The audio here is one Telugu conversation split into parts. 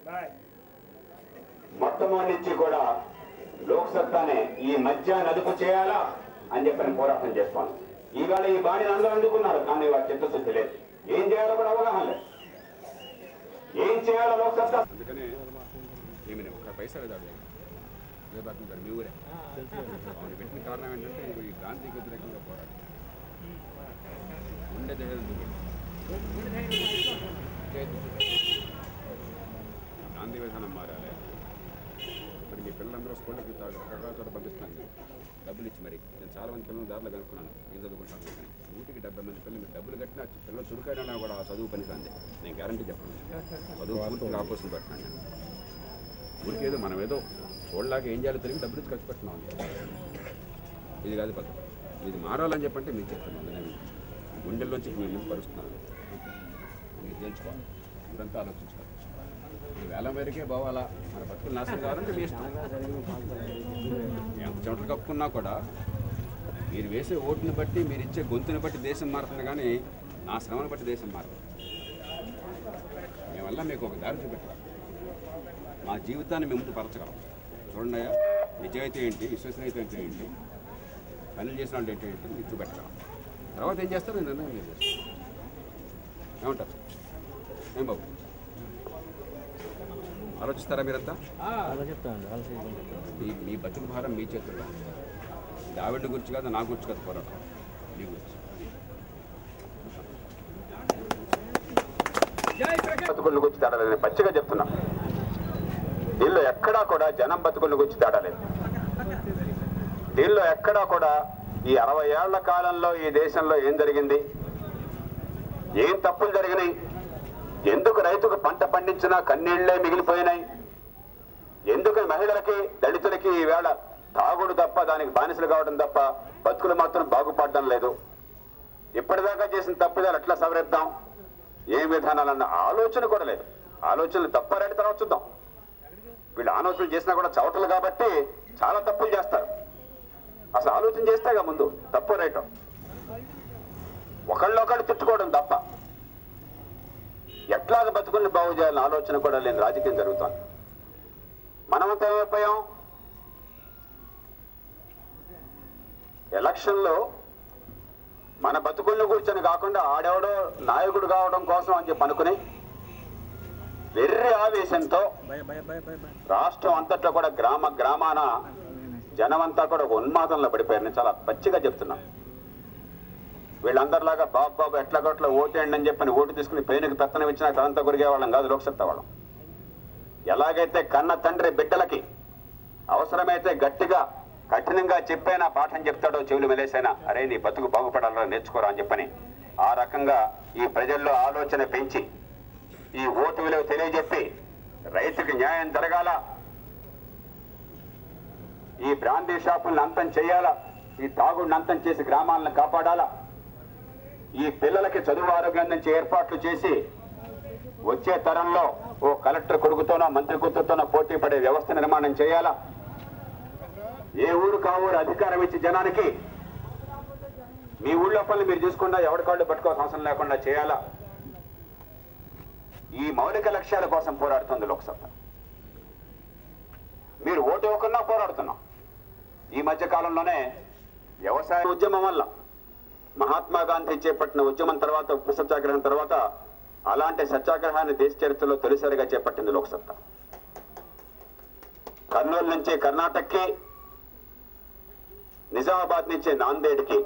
మొట్టమొదటి నుంచి కూడా లోక్సత్తానే ఈ మద్యాన్ని అదుపు చేయాలా అని చెప్పని పోరాటం చేస్తాను ఈవేళ ఈ బాణిని అందరూ అందుకున్నారు కానీ వారి చిత్తశుద్ధి లేదు ఏం చేయాలో కూడా అవగాహన లేదు ఏం చేయాలో లోక్సత్తా అందుకనే ఏమైనా ఒక పైసా లేదు ఆవిడ జయబాబు గారు మీ ఊరే ఆవిడ పెట్టిన కారణం ఏంటంటే ఇదిగో ఈ గాంధీకి వ్యతిరేకంగా పోరాడు ఉండే ధైర్యం చూపెట్టు. గాంధీ విధానం మారాలి ఇప్పుడు మీ పిల్లలందరూ స్కూళ్ళకి రకరకాల చోట పంపిస్తున్నాను నేను డబ్బులు ఇచ్చి మరి నేను చాలా మంది పిల్లలు దారిలో కనుక్కున్నాను ఏం చదువుకుంటాను కానీ నూటికి డెబ్బై మంది పిల్లలు మీరు డబ్బులు కట్టినా పిల్లలు చురుకైనా కూడా ఆ చదువు పనికి రాంది నేను గ్యారంటీ చెప్పను చదువు పూర్తిగా ఆపోజిట్ పెట్టినాను నేను ఊరికేదో మనం ఏదో చూడలాగా ఏం చేయాలో తెలియక డబ్బులు ఇచ్చి ఖర్చు పెడుతున్నాం అంతే ఇది కాదు పద్ధతి ఇది మారాలని చెప్పంటే మీకు చెప్తున్నాను నేను గుండెల్లోంచి మీ ముందు పరుస్తున్నాను మీరు తెలుసుకోవాలి ఇదంతా ఆలోచించుకోవాలి ఈ వేల మేరకే పోవాలా మన బతుకులు నాశనం కావాలంటే మీ ఇష్టం ఎంత చెమటలు కప్పుకున్నా కూడా మీరు వేసే ఓటుని బట్టి మీరు ఇచ్చే గొంతుని బట్టి దేశం మారుతుంది కానీ నా శ్రమను బట్టి దేశం మారుతుంది మేమల్లా మీకు ఒక దారి చూపెట్టాలి మా జీవితాన్ని మేము ముందు పరచగలం చూడండి అయ్యా నిజాయితీ ఏంటి విశ్వసనీయత అంటే ఏంటి పనులు చేసిన వాళ్ళు ఏంటి ఏంటి మీకు చూపెట్టగలం తర్వాత ఏం చేస్తారో నేను నిర్ణయం మీరు చేస్తాను ఏమంటారు ఏం బాబు ఆలోచిస్తారా మీరంతా అలా చెప్తానండి ఆలోచించండి మీ మీ బతుకు భారం మీ చేతుల్లో ఉంది. ఇది ఆవిడ గురించి కాదు నా గురించి కాదు పోరాటం మీ గురించి బతుకుల గురించి తేడా లేదు పచ్చిగా చెప్తున్నా దీనిలో ఎక్కడా కూడా జనం బతుకుల గురించి తేడా లేదు దీనిలో ఎక్కడా కూడా ఈ అరవై ఏళ్ల కాలంలో ఈ దేశంలో ఏం జరిగింది ఏం తప్పులు జరిగినాయి ఎందుకు రైతుకు పంట పండించినా కన్నీళ్లే మిగిలిపోయినాయి ఎందుకు మహిళలకి దళితులకి ఈవేళ తాగుడు తప్ప దానికి బానిసలు కావడం తప్ప బతుకులు మాత్రం బాగుపడడం లేదు ఇప్పటిదాకా చేసిన తప్పుదాలు ఎట్లా సవరిద్దాం ఏ విధానాలన్న ఆలోచన కూడా లేదు ఆలోచనలు తప్పారంటే తర్వాత చూద్దాం వీళ్ళు ఆలోచనలు చేసినా కూడా చవటలు కాబట్టి చాలా తప్పులు చేస్తారు అసలు ఆలోచన చేస్తేగా ముందు తప్పు రైటం ఒకళ్ళొకళ్ళు తిట్టుకోవడం తప్ప ఎట్లాగ బతుకుని బాగు చేయాలని ఆలోచన కూడా లేని రాజకీయం జరుగుతోంది మనమంతా ఏమైపోయాం ఎలక్షన్లో మన బతుకులను కూర్చొని కాకుండా ఆడెవడో నాయకుడు కావడం కోసం అని చెప్పి అనుకుని వెర్రి ఆవేశంతో భయ భయ భయ భయ భయ రాష్ట్రం అంతట్లో కూడా గ్రామ గ్రామాన జనమంతా కూడా ఒక ఉన్మాదంలో పడిపోయారు నేను చాలా పచ్చిగా చెప్తున్నా వీళ్ళందరిలాగా బాబు బాబు ఎట్లా కొట్ల ఓటేయండి అని చెప్పని ఓటు తీసుకుని పెయిన్కి పెత్తనం ఇచ్చినా తనంతా కొరిగే వాళ్ళం కాదు లోక్సత్తా వాళ్ళం ఎలాగైతే కన్న తండ్రి బిడ్డలకి అవసరమైతే గట్టిగా కఠినంగా చెప్పైనా పాఠం చెప్తాడో చెవులు మెలేసైనా అరే నీ బతుకు బాగుపడాలో నేర్చుకోరా అని చెప్పని ఆ రకంగా ఈ ప్రజల్లో ఆలోచన పెంచి ఈ ఓటు విలువ తెలియజెప్పి రైతుకి న్యాయం జరగాల ఈ బ్రాందీ షాపులను అంతం చేయాలా ఈ తాగుడిని అంతం చేసి గ్రామాలను కాపాడాలా ఈ పిల్లలకి చదువు ఆరోగ్యం అందించే ఏర్పాట్లు చేసి వచ్చే తరంలో ఓ కలెక్టర్ కొడుకుతోనో మంత్రి కూతురుతోనో పోటీ పడే వ్యవస్థ నిర్మాణం చేయాలా ఏ ఊరు కా ఊరు అధికారం ఇచ్చి జనానికి మీ ఊళ్ళో పనులు మీరు చూసుకుండా ఎవరికాళ్ళు పట్టుకోవాల్సిన అవసరం లేకుండా చేయాలా ఈ మౌలిక లక్ష్యాల కోసం పోరాడుతుంది లోక్సత్తా మీరు ఓటు ఇవ్వకున్నా పోరాడుతున్నాం ఈ మధ్య కాలంలోనే వ్యవసాయ ఉద్యమం వల్ల మహాత్మా గాంధీ చేపట్టిన ఉద్యమం తర్వాత ఉప్పు సత్యాగ్రహం తర్వాత అలాంటి సత్యాగ్రహాన్ని దేశ చరిత్రలో తొలిసారిగా చేపట్టింది లోక్సత్తా కర్నూలు నుంచి కర్ణాటక్కి నిజామాబాద్ నుంచి నాందేడ్కి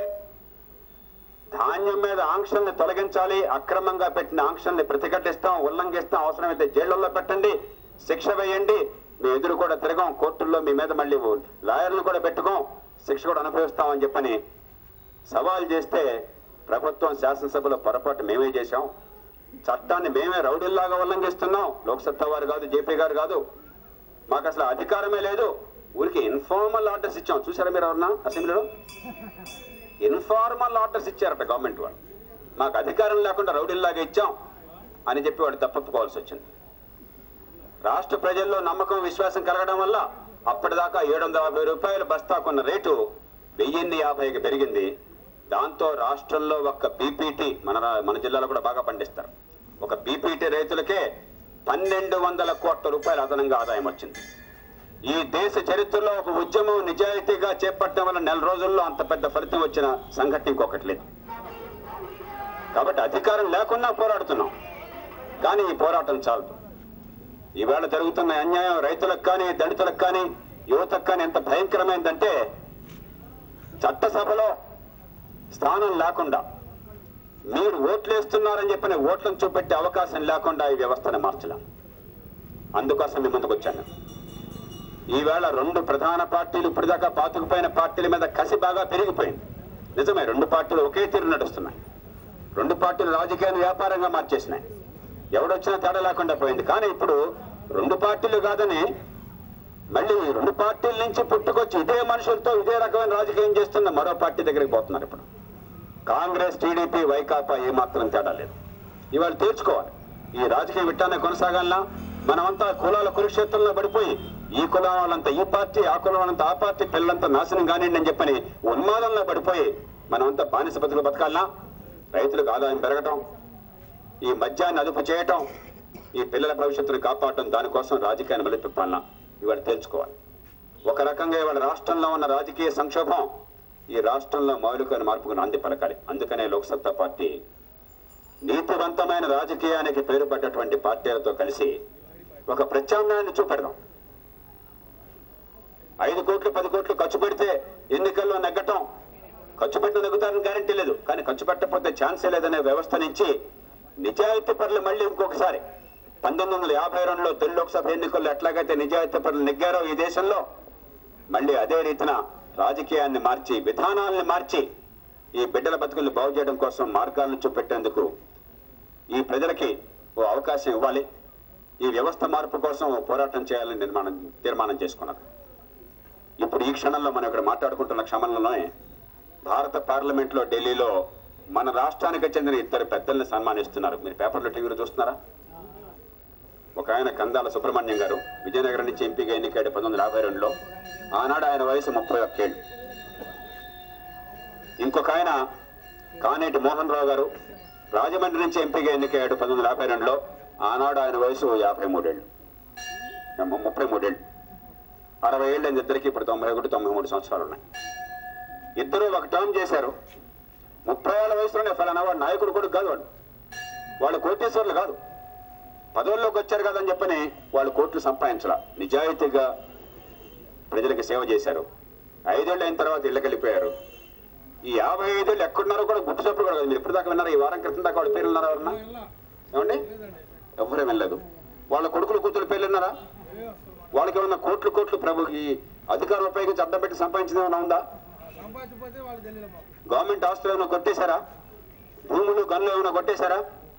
ధాన్యం మీద ఆంక్షల్ని తొలగించాలి అక్రమంగా పెట్టిన ఆంక్షల్ని ప్రతిఘటిస్తాం ఉల్లంఘిస్తాం అవసరమైతే జైళ్లలో పెట్టండి శిక్ష వేయండి మీ ఎదురు కూడా తిరగం కోర్టుల్లో మీ మీద మళ్ళీ లాయర్లు కూడా పెట్టుకోం శిక్ష కూడా అనుభవిస్తామని చెప్పని సవాల్ చేస్తే ప్రభుత్వం శాసనసభలో పొరపాటు మేమే చేశాం చట్టాన్ని మేమే రౌడీల్లాగా ఉల్లంఘిస్తున్నాం లోక్సత్తా వారు కాదు జేపీ గారు కాదు మాకు అసలు అధికారమే లేదు ఊరికి ఇన్ఫార్మల్ ఆర్డర్స్ ఇచ్చాం చూసారా మీరు ఎవరన్నా అసెంబ్లీలో ఇన్ఫార్మల్ ఆర్డర్స్ ఇచ్చారట గవర్నమెంట్ వాళ్ళు మాకు అధికారం లేకుండా రౌడీల్లాగా ఇచ్చాం అని చెప్పి వాడు తప్పప్పుకోవాల్సి వచ్చింది రాష్ట్ర ప్రజల్లో నమ్మకం విశ్వాసం కలగడం వల్ల అప్పటిదాకా ఏడు వందల యాభై రూపాయలు బస్తాకున్న రేటు వెయ్యిన్ని యాభైకి పెరిగింది దాంతో రాష్ట్రంలో ఒక్క బీపీటీ మన రా- మన జిల్లాలో కూడా బాగా పండిస్తారు ఒక బీపీటీ రైతులకే పన్నెండు వందల కోట్ల రూపాయల అదనంగా ఆదాయం వచ్చింది ఈ దేశ చరిత్రలో ఒక ఉద్యమం నిజాయితీగా చేపట్టడం వల్ల నెల రోజుల్లో అంత పెద్ద ఫలితం వచ్చిన సంఘటన ఇంకొకటి లేదు కాబట్టి అధికారం లేకున్నా పోరాడుతున్నాం కానీ ఈ పోరాటం చాలదు ఈవేళ జరుగుతున్న అన్యాయం రైతులకు కానీ దళితులకు కానీ యువతకు కానీ ఎంత భయంకరమైందంటే చట్టసభలో స్థానం లేకుండా మీరు ఓట్లేస్తున్నారని చెప్పిన ఓట్లను చూపెట్టే అవకాశం లేకుండా ఈ వ్యవస్థను మార్చలేం అందుకోసం మీ ముందుకు వచ్చాను ఈవేళ రెండు ప్రధాన పార్టీలు ఇప్పటిదాకా పాతుకుపోయిన పార్టీల మీద కసి బాగా పెరిగిపోయింది నిజమే రెండు పార్టీలు ఒకే తీరు నడుస్తున్నాయి రెండు పార్టీలు రాజకీయాన్ని వ్యాపారంగా మార్చేసినాయి ఎవడొచ్చినా తేడా లేకుండా పోయింది కానీ ఇప్పుడు రెండు పార్టీలు కాదని మళ్ళీ రెండు పార్టీల నుంచి పుట్టుకొచ్చి ఇదే మనుషులతో ఇదే రకమైన రాజకీయం చేస్తున్న మరో పార్టీ దగ్గరికి పోతున్నారు ఇప్పుడు కాంగ్రెస్ టీడీపీ వైకాపా ఏమాత్రం తేడా లేదు ఇవాళ తీర్చుకోవాలి ఈ రాజకీయ విట్టాన్ని కొనసాగాలన్నా మనమంతా కులాల కురుక్షేత్రంలో పడిపోయి ఈ కులం వాళ్ళంతా ఈ పార్టీ ఆ కులం వాళ్ళంతా ఆ పార్టీ పిల్లలంతా నాశనం కానివ్వండి అని చెప్పని ఉన్మాదంలో పడిపోయి మనమంతా బానిస బతులు బతకాలనా రైతులకు ఆదాయం పెరగటం ఈ మద్యాన్ని అదుపు చేయటం ఈ పిల్లల భవిష్యత్తును కాపాడటం దానికోసం రాజకీయాన్ని మళ్ళీ తిప్పాలన్నా ఇవాళ తేల్చుకోవాలి ఒక రకంగా ఇవాళ రాష్ట్రంలో ఉన్న రాజకీయ సంక్షోభం ఈ రాష్ట్రంలో మౌలికమైన మార్పుకు నాంది పలకాలి అందుకనే లోక్సత్తా పార్టీ నీతివంతమైన రాజకీయానికి పేరు పడ్డటువంటి పార్టీలతో కలిసి ఒక ప్రత్యామ్నాయాన్ని చూపెడదాం ఐదు కోట్లు పది కోట్లు ఖర్చు పెడితే ఎన్నికల్లో నెగ్గటం ఖర్చు పెట్టిన నెగ్గుతారని గ్యారంటీ లేదు కానీ ఖర్చు పెట్టకపోతే ఛాన్సే లేదనే వ్యవస్థ నుంచి నిజాయితీ పరులు మళ్ళీ ఇంకొకసారి పంతొమ్మిది వందల యాభై రెండులో తొలి లోక్సభ ఎన్నికల్లో ఎట్లాగైతే నిజాయితీ పరులు నెగ్గారో ఈ దేశంలో మళ్ళీ అదే రీతిన రాజకీయాన్ని మార్చి విధానాలను మార్చి ఈ బిడ్డల బతుకుల్ని బాగు చేయడం కోసం మార్గాలను చూపెట్టేందుకు ఈ ప్రజలకి ఓ అవకాశం ఇవ్వాలి ఈ వ్యవస్థ మార్పు కోసం ఓ పోరాటం చేయాలని నిర్మాణం తీర్మానం చేసుకున్నారు ఇప్పుడు ఈ క్షణంలో మనం ఇక్కడ మాట్లాడుకుంటున్న క్షమంలోనే భారత పార్లమెంట్ లో ఢిల్లీలో మన రాష్ట్రానికి చెందిన ఇద్దరు పెద్దల్ని సన్మానిస్తున్నారు మీరు పేపర్లో టీవీలో చూస్తున్నారా ఒక ఆయన కందాల సుబ్రహ్మణ్యం గారు విజయనగరం నుంచి ఎంపీగా ఎన్నికాడు పంతొమ్మిది వందల యాభై రెండులో ఆనాడు ఆయన వయసు ముప్పై ఒక్కేళ్ళు ఇంకొక ఆయన కానేటి మోహన్ రావు గారు రాజమండ్రి నుంచి ఎంపీగా ఎన్నికయ్యాడు పంతొమ్మిది వందల యాభై రెండులో ఆనాడు ఆయన వయసు యాభై మూడేళ్ళు ము- ముప్పై మూడేళ్ళు అరవై ఏళ్ళు అయిన ఇద్దరికి ఇప్పుడు తొంభై ఒకటి తొంభై మూడు సంవత్సరాలు ఉన్నాయి ఇద్దరు ఒక టర్మ్ చేశారు ముప్పై ఏళ్ళ వయసులోనే ఫలానా వాడు నాయకుడు కూడా కాదు వాడు వాళ్ళు కోటేశ్వర్లు కాదు పదవుల్లోకి వచ్చారు కదని చెప్పని వాళ్ళు కోట్లు సంపాదించాల నిజాయితీగా ప్రజలకు సేవ చేశారు ఐదేళ్ళు అయిన తర్వాత ఇళ్ళకి వెళ్ళిపోయారు ఈ యాభై ఐదేళ్ళు ఎక్కడున్నారో కూడా గుర్తు చెప్పరు కూడా కాదు. మీరు ఇప్పుడు దాకా విన్నారా ఈ వారం క్రితం దాకా వాళ్ళ పేర్లు ఉన్నారా ఎవరన్నా ఏమండి ఎవరే వెళ్ళలేదు వాళ్ళ కొడుకులు కూతురు పేర్లు ఉన్నారా వాళ్ళకి ఏమన్నా కోట్లు కోట్లు ప్రభుకి అధికారం ఉపయోగించి అడ్డం పెట్టి సంపాదించింది ఏమైనా ఉందా సంపాదించకపోతే వాళ్ళు తెలియదు మాకు గవర్నమెంట్ ఆస్తులు ఏమైనా కొట్టేశారా భూములు గన్లు ఏమైనా కొట్టేశారా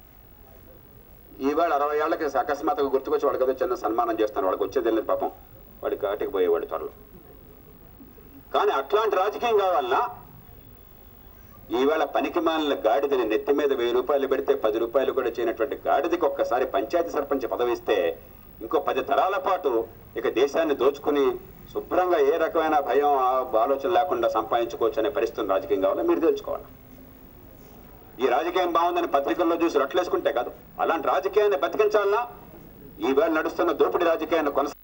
ఈవేళ అరవై ఏళ్ళకి అకస్మాత్తుగా గుర్తుకొచ్చి వాడికి ఏదో చిన్న సన్మానం చేస్తాను వాడికి వచ్చేది లేదు పాపం వాడికి కాటికి పోయేవాడు త్వరలో కానీ అట్లాంటి రాజకీయం కావాలన్నా ఈవేళ పనికి మాలిన గాడిదని నెత్తి మీద వెయ్యి రూపాయలు పెడితే పది రూపాయలు కూడా చేయనటువంటి గాడిదకి ఒక్కసారి పంచాయతీ సర్పంచ్ పదవి ఇస్తే ఇంకో పది తరాల పాటు ఇక దేశాన్ని దోచుకుని శుభ్రంగా ఏ రకమైన భయం ఆ- ఆలోచన లేకుండా సంపాదించుకోవచ్చు అనే పరిస్థితిని రాజకీయం కావాలా మీరు తెలుసుకోవాలి ఈ రాజకీయం బాగుందని పత్రికల్లో చూసి రట్లేసుకుంటే కాదు అలాంటి రాజకీయాన్ని బతికించాలన్నా ఈవేళ నడుస్తున్న దోపిడీ రాజకీయాన్ని కొనసాగించాలి